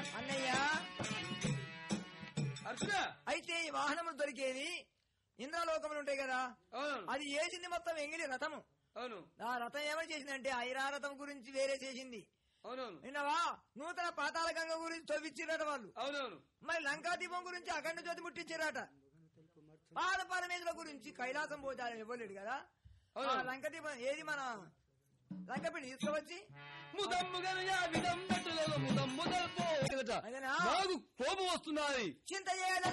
అన్నయ్య అర్జున అయితే ఈ వాహనములు దొరికేది ఇంద్రలోకములు ఉంటాయి కదా అవునవును అది చేసింది మొత్తం ఎంగిలి రథము అవును ఆ రథం ఏమని చేసిందంటే ఐరారథం గురించి వేరే చేసింది అవునవును విన్నావా నూతన పాతాళ గంగ గురించి తవ్విచ్చిరట వాళ్ళు అవునవును మరి లంకా దీపం గురించి అఖండ జ్యోతి ముట్టించారట పాద పరమేశ్వర గురించి కైలాసం పోతారని ఇవ్వలేడు కదా అవును. ఆ లంక దీపం ఏది మన లంకపిడి తీసుకువచ్చి ముదమ్ముగా విధం ముదమ్ము అదేనా? నాకు కోపం వస్తున్నది చింత చేయడం